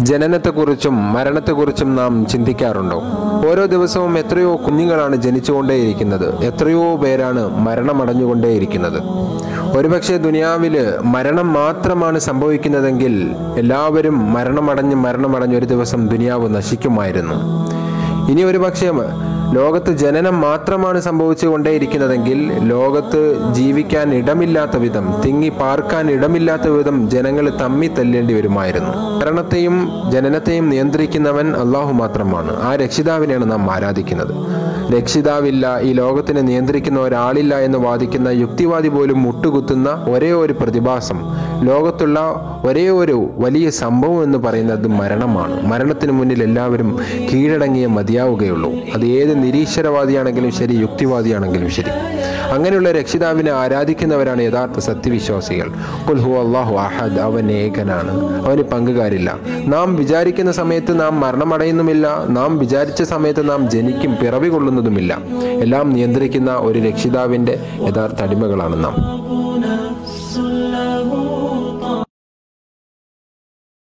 ജനനത്തെക്കുറിച്ചും മരണത്തെക്കുറിച്ചും നാം ചിന്തിക്കാറുണ്ടോ ഓരോ ദിവസവും എത്രയോ കുഞ്ഞുങ്ങളാണ് ജനിച്ചുകൊണ്ടേയിരിക്കുന്നത് എത്രയോ പേരാണ് മരണമടഞ്ഞുകൊണ്ടേയിരിക്കുന്നത് ഒരുപക്ഷെ ദുനിയാവില് മരണം മാത്രമാണ് സംഭവിക്കുന്നതെങ്കിൽ എല്ലാവരും മരണമടഞ്ഞ് മരണമടഞ്ഞ് ഒരു ദിവസം ദുനിയാവ് നശിക്കുമായിരുന്നു ഇനി ഒരുപക്ഷെ ലോകത്ത് ജനനം മാത്രമാണ് സംഭവിച്ചു കൊണ്ടേയിരിക്കുന്നതെങ്കിൽ ലോകത്ത് ജീവിക്കാൻ ഇടമില്ലാത്ത വിധം തിങ്ങി പാർക്കാൻ ഇടമില്ലാത്ത വിധം ജനങ്ങൾ തമ്മി തല്ലേണ്ടി വരുമായിരുന്നു മരണത്തെയും ജനനത്തെയും നിയന്ത്രിക്കുന്നവൻ അള്ളാഹു മാത്രമാണ് ആ രക്ഷിതാവിനെയാണ് നാം ആരാധിക്കുന്നത് രക്ഷിതാവില്ല ഈ ലോകത്തിനെ നിയന്ത്രിക്കുന്ന ഒരാളില്ല എന്ന് വാദിക്കുന്ന യുക്തിവാദി പോലും മുട്ടുകുത്തുന്ന ഒരേ ഒരു പ്രതിഭാസം ലോകത്തുള്ള ഒരേ ഒരു വലിയ സംഭവം എന്ന് പറയുന്നത് മരണമാണ് മരണത്തിന് മുന്നിൽ എല്ലാവരും കീഴടങ്ങിയേ മതിയാവുകയുള്ളൂ അത് ഏത് നിരീശ്വരവാദിയാണെങ്കിലും ശരി യുക്തിവാദിയാണെങ്കിലും ശരി അങ്ങനെയുള്ള രക്ഷിതാവിനെ ആരാധിക്കുന്നവരാണ് യഥാർത്ഥ സത്യവിശ്വാസികൾ കുൽഹു അള്ളാഹു അഹദ് അവൻ ഏകനാണ് അവന് പങ്കുകാരില്ല നാം വിചാരിക്കുന്ന സമയത്ത് നാം മരണമടയുന്നുമില്ല നാം വിചാരിച്ച സമയത്ത് നാം ജനിക്കും പിറവി കൊള്ളുന്നതുമില്ല എല്ലാം നിയന്ത്രിക്കുന്ന ഒരു രക്ഷിതാവിൻ്റെ യഥാർത്ഥ അടിമകളാണ് നാം